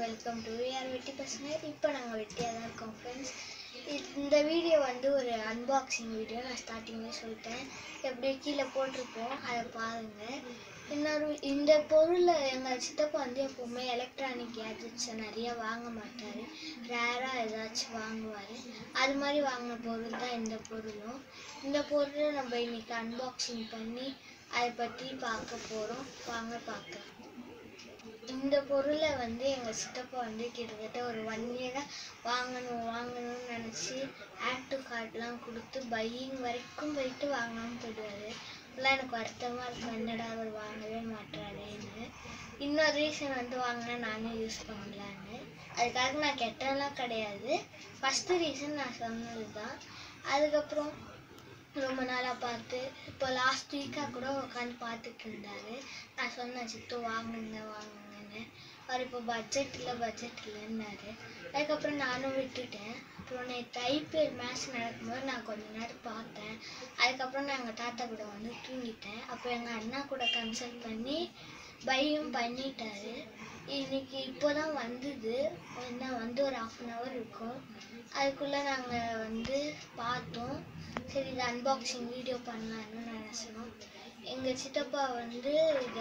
welcome to யார் வெட்டி பசங்க இப்போ நாங்கள் வெட்டியாக தான் இருக்கோம் ஃப்ரெண்ட்ஸ் இந்த வீடியோ வந்து ஒரு அன்பாக்சிங் வீடியோ நான் ஸ்டார்டிங்லேயே சொல்லிட்டேன் எப்படி கீழே போட்டிருப்போம் அதை பாருங்கள் இன்னொரு இந்த பொருளை எங்கள் சித்தப்பா வந்து எப்போவுமே எலக்ட்ரானிக் கேஜெட்ஸை நிறைய வாங்க மாட்டார் ரேராக ஏதாச்சும் வாங்குவார் அது மாதிரி வாங்கின பொருள் தான் இந்த பொருளும் இந்த பொருளை நம்ம இன்னைக்கு அன்பாக்சிங் பண்ணி அதை பற்றி பார்க்க போகிறோம் வாங்க பார்க்கலாம் இந்த பொருளை வந்து எங்கள் சித்தப்பா வந்து கிட்டத்தட்ட ஒரு ஒன் இயராக வாங்கணும் வாங்கணும்னு நினச்சி ஆட் டு கார்ட்லாம் கொடுத்து பையிங் வரைக்கும் போயிட்டு வாங்காமல் போயிடுவார் இப்போலாம் எனக்கு வருத்தமாக இருக்கும் என்னடா அவர் வாங்கவே மாட்டாரேன்னு இன்னொரு ரீசன் வந்து வாங்கினா நானும் யூஸ் பண்ணலான்னு அதுக்காக நான் கெட்டலாம் கிடையாது ஃபஸ்ட்டு ரீசன் நான் சொன்னது தான் அதுக்கப்புறம் ரொம்ப நாளாக பார்த்து இப்போ லாஸ்ட் வீக்காக கூட உட்காந்து பார்த்துட்டு இருந்தாரு நான் சொன்னேன் சித்து வாங்குங்க வாங்குங்கன்னு அவர் இப்போ பட்ஜெட் இல்லை பட்ஜெட் இல்லைன்னாரு அதுக்கப்புறம் நானும் விட்டுட்டேன் அப்புறம் நேற்று ஐபிஎல் மேட்ச் நடக்கும்போது நான் கொஞ்ச நேரம் பார்த்தேன் அதுக்கப்புறம் நான் எங்கள் தாத்தா கூட வந்து தூங்கிட்டேன் அப்போ எங்கள் அண்ணா கூட கன்சல்ட் பண்ணி பையும் பண்ணிட்டாரு இன்னைக்கு இப்போ தான் வந்தது என்ன வந்து ஒரு ஆஃப் அன் ஹவர் இருக்கும் அதுக்குள்ளே நாங்கள் வந்து பார்த்தோம் சரி இது அன்பாக்சிங் வீடியோ பண்ணலான்னு நினச்சோம் எங்கள் சித்தப்பா வந்து இதை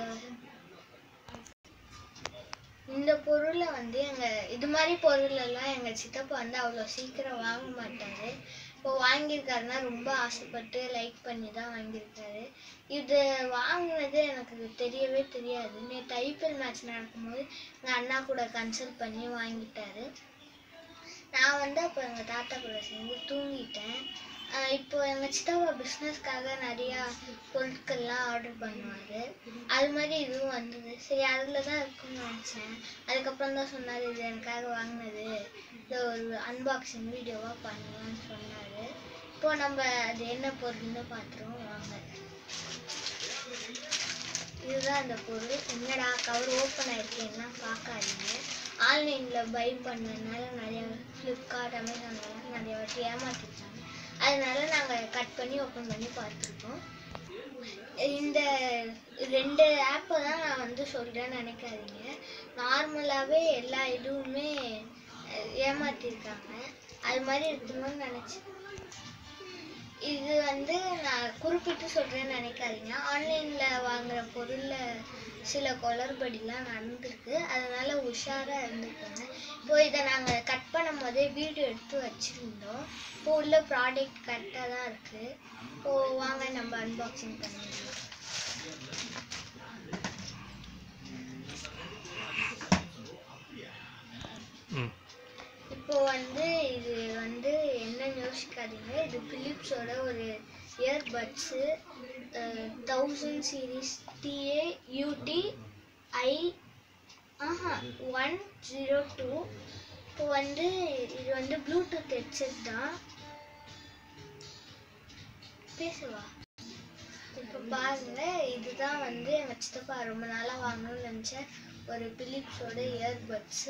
இந்த பொருளை வந்து எங்கள் இது மாதிரி பொருளெல்லாம் எங்கள் சித்தப்பா வந்து அவ்வளோ சீக்கிரம் வாங்க மாட்டார் இப்போ வாங்கியிருக்காருன்னா ரொம்ப ஆசைப்பட்டு லைக் பண்ணி தான் வாங்கியிருக்காரு இது வாங்கினது எனக்கு தெரியவே தெரியாது நேற்று ஐபிஎல் மேட்ச் நடக்கும்போது எங்கள் அண்ணா கூட கன்சல்ட் பண்ணி வாங்கிட்டாரு நான் வந்து அப்போ எங்கள் தாத்தா கூட சேர்ந்து தூங்கிட்டேன் ஆஹ் இப்போ எங்கள் சித்தப்பா பிஸ்னஸ்க்காக நிறையா பொருட்கள்லாம் ஆர்டர் பண்ணுவார் அது மாதிரி இதுவும் வந்தது சரி அதில் தான் இருக்கும்னு நினச்சேன் அதுக்கப்புறம் தான் சொன்னார் இது எனக்காக வாங்கினது இதை ஒரு அன்பாக்சிங் வீடியோவாக பண்ணலாம்னு சொன்னார் இப்போ நம்ம அது என்ன பொருள்னு பார்த்துருவோம் வாங்க இதுதான் அந்த பொருள் என்னடா கவர் ஓப்பன் ஆயிருக்கேன்னா பார்க்காதீங்க ஆன்லைனில் பை பண்ணதுனால நிறைய ஃப்ளிப்கார்ட் அமேசான்லாம் நிறைய வாட்டி ஏமாற்றிருக்காங்க அதனால நாங்கள் கட் பண்ணி ஓப்பன் பண்ணி பார்த்துருக்கோம் இந்த ரெண்டு ஆப்பை தான் நான் வந்து சொல்கிறேன்னு நினைக்காதீங்க நார்மலாகவே எல்லா இதுவுமே அஹ், ஏமாத்திருக்காங்க அது மாதிரி இருக்கணும்னு நினச்சேன் இது வந்து நான் குறிப்பிட்டு சொல்கிறேன்னு நினைக்காதீங்க ஆன்லைனில் வாங்குற பொருளில் சில குளறுபடிலாம் நடந்திருக்கு அதனால உஷாராக இருந்துக்கோங்க இப்போ இதை நாங்கள் கட் பண்ணும் போதே வீடியோ எடுத்து வச்சுருந்தோம் இப்போ உள்ள ப்ராடக்ட் கரெக்டாக தான் இருக்குது இப்போ வாங்க நம்ம அன்பாக்சிங் பண்ணிடலாம் ம் இப்போ வந்து இது வந்து என்னன்னு யோசிக்காதீங்க இது பிலிப்ஸோட ஒரு earbuds thousand series TA UT I ஆஹா ஒன் ஜீரோ டூ இப்போ வந்து இது வந்து ப்ளூடூத் ஹெட்செட் தான் பேசுவா இப்போ பாருங்க இதுதான் வந்து எங்கள் சித்தப்பா ரொம்ப நாளாக வாங்கணும்னு நினச்ச ஒரு பிலிப்ஸோட இயர்பட்ஸு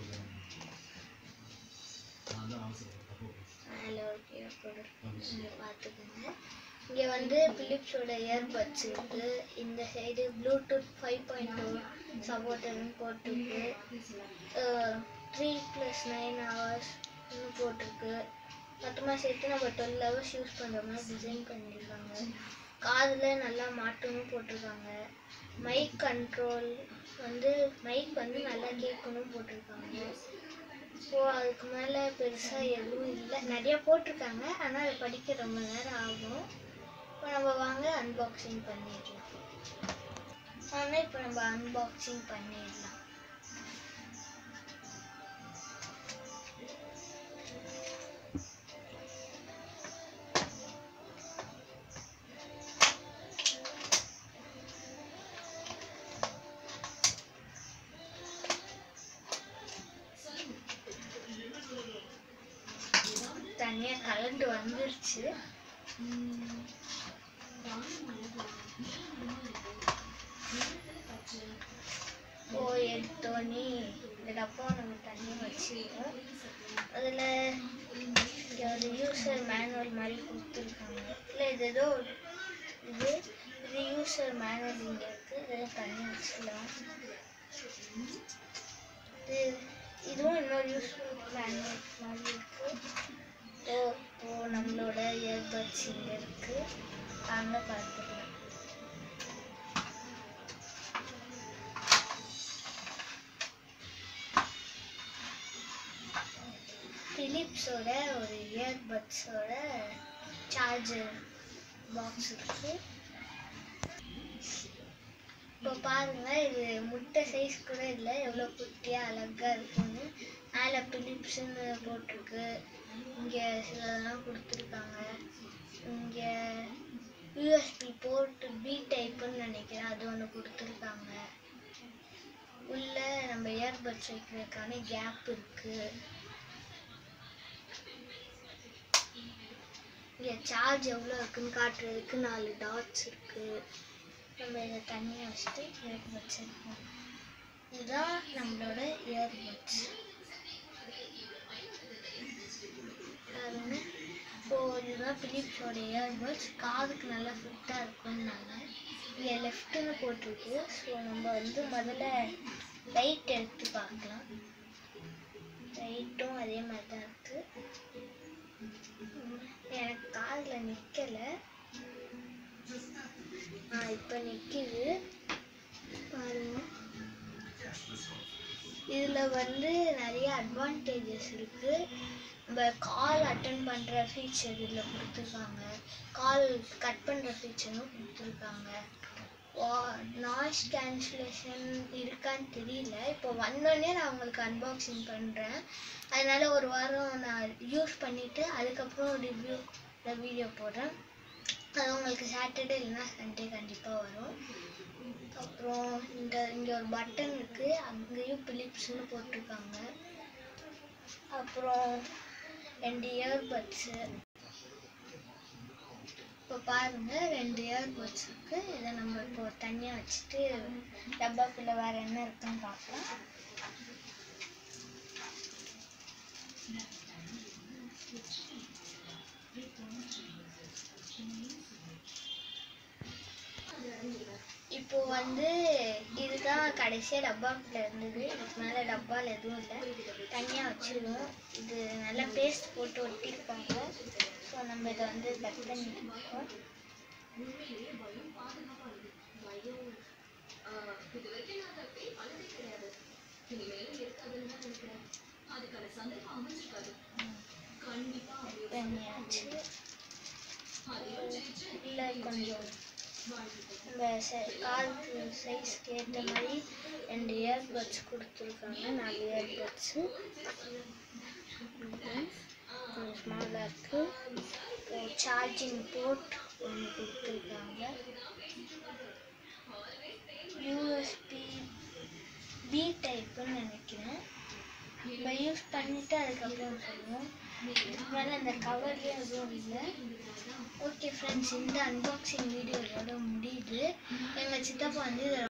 மேலே ஒரு கீழே போடு இங்கே பார்த்துக்கோங்க இங்கே வந்து பிலிப்ஸோட இயர்பட்ஸ் இருக்கு இந்த side Bluetooth five point two சப்போர்ட்டர்னு போட்டிருக்கு த்ரீ ப்ளஸ் நைன் ஹவர்ஸ் போட்டிருக்கு மொத்தமாக சேர்த்து நம்ம டுவெல் ஹவர்ஸ் யூஸ் பண்ணுற மாதிரி டிசைன் பண்ணியிருக்காங்க காதில் நல்லா மாட்டணும் போட்டிருக்காங்க மைக் கண்ட்ரோல் வந்து மைக் வந்து நல்லா கேட்கணும் போட்டிருக்காங்க ஸோ அதுக்கு மேலே பெருசாக எதுவும் இல்லை நிறைய போட்டிருக்காங்க ஆனால் அது படிக்க ரொம்ப நேரம் ஆகும் இப்போ நம்ம வாங்க அன்பாக்சிங் பண்ணிடலாம் ஆனால் இப்போ நம்ம அன்பாக்சிங் பண்ணிடலாம் தனியாக கலந்து வந்துருச்சு ஓ எடுத்தோன்னே இந்த டப்பா நம்ம தண்ணி வச்சுருக்கோம் அதில் ஒரு யூசர் மேனுவல் மாதிரி கொடுத்துருக்காங்க இல்லை இது ஏதோ இது இது யூசர் மேனுவல் இங்கே இருக்குது இதில் தண்ணி வச்சுக்கலாம் இது இதுவும் இன்னொரு யூஸ்ஃபுல் மேக்னெட் மாதிரி இருக்கு ஓ ஓ நம்மளோட இயர்பட்ஸ் இங்கே இருக்கு அங்கே பார்த்துக்கலாம் பிலிப்ஸோட ஒரு இயர்பட்ஸோட சார்ஜர் பாக்ஸ் இருக்கு இப்போ பாருங்க இது முட்டை சைஸ் கூட இல்லை எவ்வளோ குட்டியாக அழகா இருக்குன்னு மேலே பிலிப்ஸ்னு போட்டிருக்கு இங்கே சிலதெல்லாம் கொடுத்துருக்காங்க இங்கே யூஎஸ்பி போர்ட் பி டைப்புன்னு நினைக்கிறேன் அது ஒன்று கொடுத்துருக்காங்க உள்ள நம்ம இயர்பட்ஸ் வைக்கிறதுக்கான கேப் இருக்கு இங்கே சார்ஜ் எவ்வளோ இருக்குன்னு காட்டுறதுக்கு நாலு டாட்ஸ் இருக்கு நம்ம இதை தனியாக வச்சுட்டு இயர்பட்ஸ் இருக்கும் இதுதான் நம்மளோட இயர்பட்ஸ் பாருங்க இப்போ இதுதான் பிலிப்ஸோட இயர்பட்ஸ் காதுக்கு நல்லா ஃபிட்டாக இருக்கும்னாங்க இங்கே லெஃப்ட்டுன்னு போட்டிருக்கு ஸோ நம்ம வந்து முதல்ல ரைட் எடுத்து பார்க்கலாம் ரைட்டும் அதே மாதிரி தான் இருக்கு எனக்கு காதில் நிற்கலை ஆ இப்போ நிற்கிது பாருங்க இதில் வந்து நிறைய அட்வான்டேஜஸ் இருக்குது நம்ம கால் அட்டன் பண்ணுற ஃபீச்சர் இதில் கொடுத்துருக்காங்க கால் கட் பண்ணுற ஃபீச்சரும் கொடுத்துருக்காங்க நாய்ஸ் கேன்சலேஷன் இருக்கான்னு தெரியல இப்போ வந்தோடனே நான் உங்களுக்கு அன்பாக்சிங் பண்ணுறேன் அதனால ஒரு வாரம் நான் யூஸ் பண்ணிவிட்டு அதுக்கப்புறம் ரிவ்யூ வீடியோ போடுறேன் அது உங்களுக்கு சாட்டர்டே இல்லைன்னா சண்டே கண்டிப்பாக வரும் அப்புறம் இந்த இங்கே ஒரு பட்டன் இருக்குது அங்கேயும் பிலிப்ஸ்னு போட்டிருக்காங்க அப்புறம் ரெண்டு இயர்பட்ஸு இப்போ பாருங்க ரெண்டு இயர்பட்ஸ் இருக்கு இதை நம்ம இப்போ தனியாக வச்சுட்டு டப்பாக்குள்ள வேற என்ன இருக்குன்னு பார்க்கலாம் இப்போ வந்து இதுதான் கடைசியாக டப்பாக்குள்ள இருந்தது இதுக்கு மேலே டப்பாவில் எதுவும் இல்லை தனியாக வச்சிருவோம் இது நல்லா பேஸ்ட் போட்டு ஒட்டியிருப்பாங்க ஸோ நம்ம இதை வந்து கட் பண்ணிட்டு இருக்கோம் கட் பண்ணியாச்சு இல்லை கொஞ்சம் நம்ம காலுக்கு சைஸ்க்கு ஏற்ற மாதிரி ரெண்டு இயர்பட்ஸ் கொடுத்துருக்காங்க நாலு இயர்பட்ஸு கொஞ்சம் ஸ்மாலாக இருக்குது சார்ஜிங் போர்ட் ஒன்று கொடுத்துருக்காங்க யூஎஸ்பி பி டைப்புன்னு நினைக்கிறேன் நம்ம யூஸ் பண்ணிவிட்டு அதுக்கப்புறம் சொல்லுவோம் இதுக்கு மேலே அந்த கவர்லேயும் எதுவும் இல்லை ஓகே ஃப்ரெண்ட்ஸ் இந்த அன்பாக்சிங் வீடியோ இதோட முடியுது எங்கள் சித்தப்பா வந்து இதை